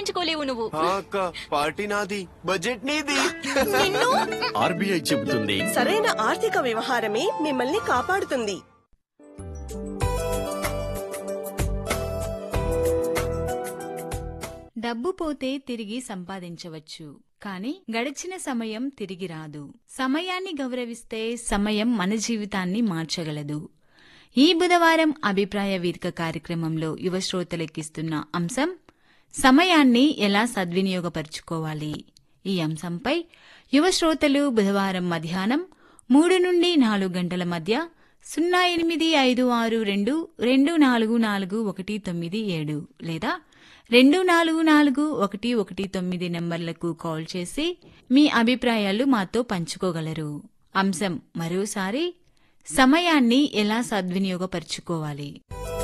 తప్పించుకోలేవు నువ్వు ఆ అక్క పార్టీ నాది బడ్జెట్ నీది నిన్ను ఆర్బీఐ చెబుతుంది సరైన ఆర్థిక వ్యవహారమే మిమ్మల్ని కాపాడుతుంది డబ్బు పోతే తిరిగి సంపాదించవచ్చు కానీ గడిచిన సమయం తిరిగి రాదు సమయాన్ని గౌరవిస్తే సమయం మన జీవితాన్ని మార్చగలదు ఈ బుధవారం అభిప్రాయ వేదిక కార్యక్రమంలో యువ శ్రోతలెక్కిస్తున్న అంశం సమయాన్ని ఎలా సద్వినియోగపరుచుకోవాలి ఈ అంశంపై యువ శ్రోతలు బుధవారం మధ్యాహ్నం మూడు నుండి నాలుగు గంటల మధ్య సున్నా ఎనిమిది ఐదు ఆరు రెండు రెండు నాలుగు నాలుగు ఒకటి తొమ్మిది ఏడు లేదా రెండు నాలుగు నాలుగు ఒకటి ఒకటి తొమ్మిది నంబర్లకు కాల్ చేసి మీ అభిప్రాయాలు మాతో పంచుకోగలరు అంశం మరోసారి సమయాన్ని ఎలా సద్వినియోగపరుచుకోవాలి